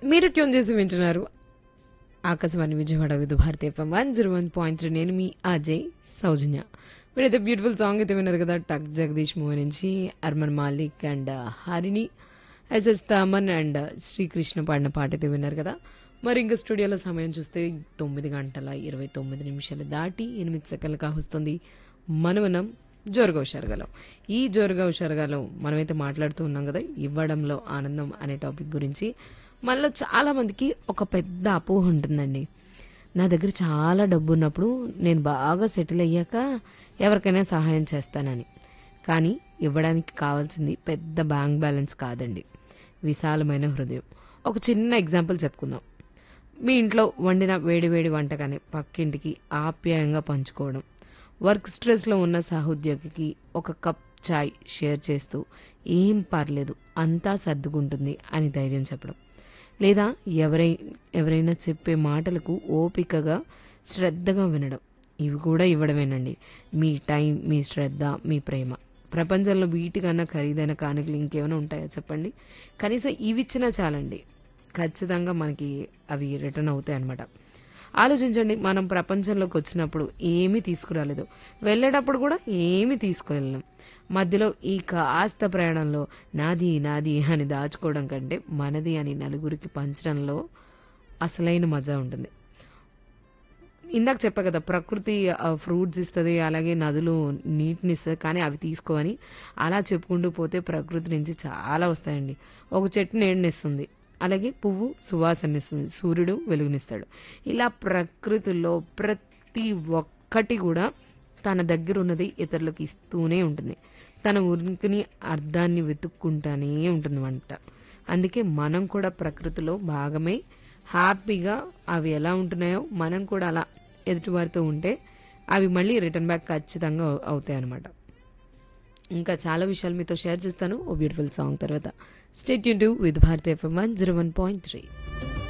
మీరు ట్యూన్ చేసి వింటున్నారు Akashvani Vijayawada Vividh Bharati FM one zero one point three నేను మీ అజయ్ సౌజన్య మీరైతే బ్యూటిఫుల్ సాంగ్ అయితే విన్నారు కదా టక్ జగదీష్ మూవీ నుంచి Armaan Malik and Harini SS Thaman and Srikrishna పాడిన పాట అయితే విన్నారు కదా మరి ఇంకా స్టూడియోలో సమయం చూస్తే తొమ్మిది గంటల ఇరవై తొమ్మిది నిమిషాలు దాటి ఎనిమిది సెకండ్లు కావస్తుంది మనవనం జోరుగా ఉషారుగాలో ఈ జోరుగా ఉషారుగాలో మనమైతే మాట్లాడుతూ ఉన్నాం కదా ఇవ్వడంలో ఆనందం అనే టాపిక్ గురించి మనలో చాలా మందికి ఒక పెద్ద అపోహ ఉంటుందండి నా దగ్గర చాలా డబ్బు ఉన్నప్పుడు నేను బాగా సెటిల్ అయ్యాక ఎవరికైనా సహాయం చేస్తానని కానీ ఇవ్వడానికి కావాల్సింది పెద్ద బ్యాంక్ బ్యాలెన్స్ కాదండి విశాలమైన హృదయం ఒక చిన్న ఎగ్జాంపుల్ చెప్పుకుందాం మీ ఇంట్లో వండిన వేడివేడి వంటకాన్ని పక్కింటికి ఆప్యాయంగా పంచుకోవడం వర్క్ స్ట్రెస్లో ఉన్న సహోద్యోగికి ఒక కప్ చాయ్ షేర్ చేస్తూ ఏం పర్లేదు అంతా సర్దుకుంటుంది అని ధైర్యం చెప్పడం లేదా ఎవరై ఎవరైనా చెప్పే మాటలకు ఓపికగా శ్రద్ధగా వినడం ఇవి కూడా ఇవ్వడమేనండి మీ టైం మీ శ్రద్ధ మీ ప్రేమ ప్రపంచంలో వీటికన్నా ఖరీదైన కానుకలు ఇంకేమైనా ఉంటాయా చెప్పండి కనీసం ఇవి ఇచ్చినా చాలండి ఖచ్చితంగా మనకి అవి రిటర్న్ అవుతాయి అన్నమాట ఆలోచించండి మనం ప్రపంచంలోకి వచ్చినప్పుడు ఏమీ తీసుకురాలేదు వెళ్ళేటప్పుడు కూడా ఏమీ తీసుకువెళ్ళాం మధ్యలో ఈ కాస్త ప్రయాణంలో నాది నాది అని దాచుకోవడం కంటే మనది అని నలుగురికి పంచడంలో అసలైన మజా ఉంటుంది ఇందాక చెప్పా కదా ప్రకృతి ఫ్రూట్స్ ఇస్తుంది అలాగే నదులు నీటిని ఇస్తుంది కానీ అవి తీసుకోవని అలా చెప్పుకుంటూ పోతే ప్రకృతి నుంచి చాలా వస్తాయండి ఒక చెట్టు నీడనిస్తుంది అలాగే పువ్వు సువాసనిస్తుంది సూర్యుడు వెలుగునిస్తాడు ఇలా ప్రకృతిలో ప్రతి ఒక్కటి కూడా తన దగ్గర ఉన్నది ఇతరులకు ఇస్తూనే ఉంటుంది తన ఉనికిని అర్థాన్ని వెతుక్కుంటానే ఉంటుంది వంట అందుకే మనం కూడా ప్రకృతిలో భాగమే హ్యాపీగా అవి ఎలా ఉంటున్నాయో మనం కూడా అలా ఎదుటివారితో ఉంటే అవి మళ్ళీ రిటర్న్ బ్యాక్ ఖచ్చితంగా అవుతాయి అనమాట ఇంకా చాలా విషయాలు మీతో షేర్ చేస్తాను ఓ బ్యూటిఫుల్ సాంగ్ తర్వాత స్టేట్ యూన్ to Vividh Bharati FM one zero one point three